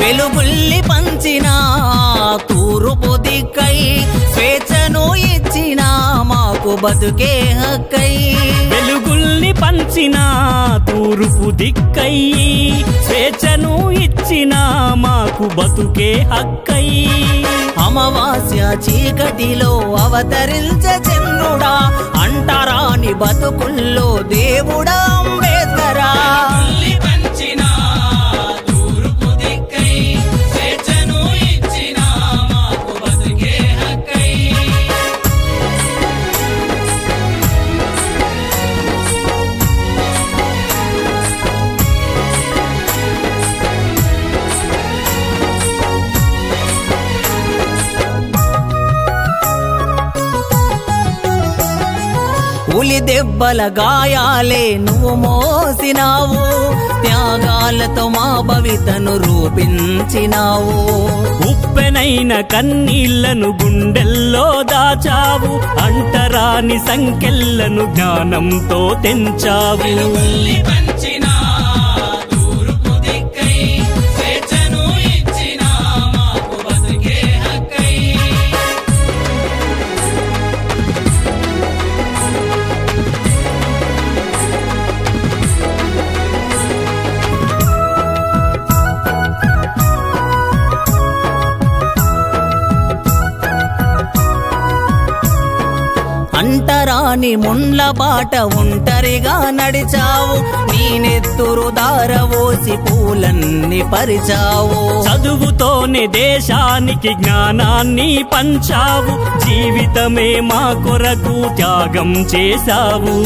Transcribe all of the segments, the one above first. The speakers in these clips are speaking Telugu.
వెలుగుల్లి పంచిన తూర్పు దిక్కై స్వేచ్ఛను ఇచ్చిన మాకు బతుకే హక్కై వెలుగుల్ని పంచిన తూర్పు దిక్కయ్యి స్వేచ్ఛను ఇచ్చిన మాకు బతుకే హక్కై అమావాస్య చీకటిలో అవతరించ చంద్రుడా అంటరాని బతుకుల్లో దేవుడా అంబేద్కరా ఉలి దెబ్బల గాయాలే నువ్వు మోసినావు త్యాగాలతో మా భవితను రూపించినావు ఉప్పెనైన కన్నీళ్లను గుండెల్లో దాచావు అంటరాని సంకెళ్లను జ్ఞానంతో తెంచావు అంటరాని ముండ్ల బాట ఒంటరిగా నడిచావు నీ నెత్తురు దారవోసి పూలన్నీ పరిచావు చదువుతోనే దేశానికి జ్ఞానాన్ని పంచావు జీవితమే మా కొరకు త్యాగం చేశావు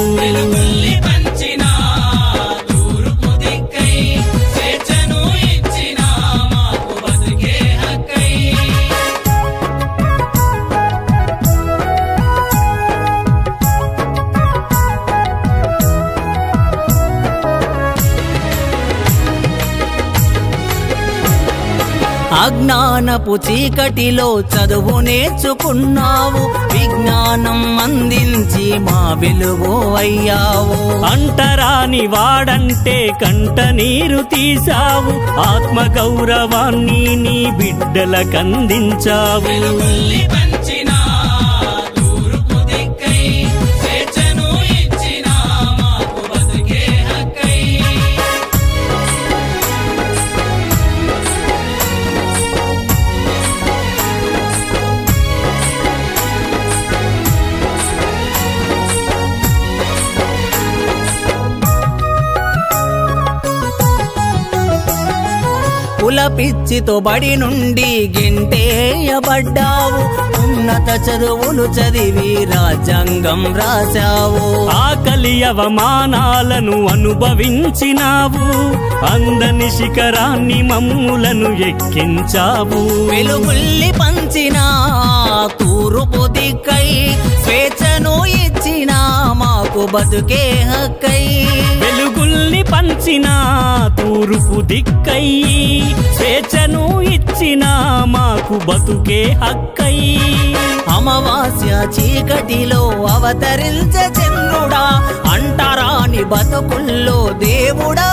అజ్ఞానపు చీకటిలో చదువు నేర్చుకున్నావు విజ్ఞానం అందించి మా వెలుగు అయ్యావు అంటరాని వాడంటే కంట నీరు తీసావు ఆత్మ గౌరవాన్ని నీ బిడ్డలకందించావు కుల పిచ్చితో బడి నుండి గెంటేయబడ్డావు ఉన్నత చదువులు చదివి రాజ్యాంగం రాశావు ఆకలి అవమానాలను అనుభవించినావు అందని శిఖరాన్ని మమ్ములను ఎక్కించావు వెలుగుల్లి పంచిన తూర్పు దిక్కై స్వేచ్ఛను ఇచ్చిన మాకు బతుకే హక్కై వెలుగుల్ని పంచిన తూర్పు దిక్కయ్యి స్వేచ్ఛను ఇచ్చిన మాకు బతుకే హక్కై అమావాస్య చీకటిలో అవతరించ చంద్రుడా అంటరాని బతుకుల్లో దేవుడా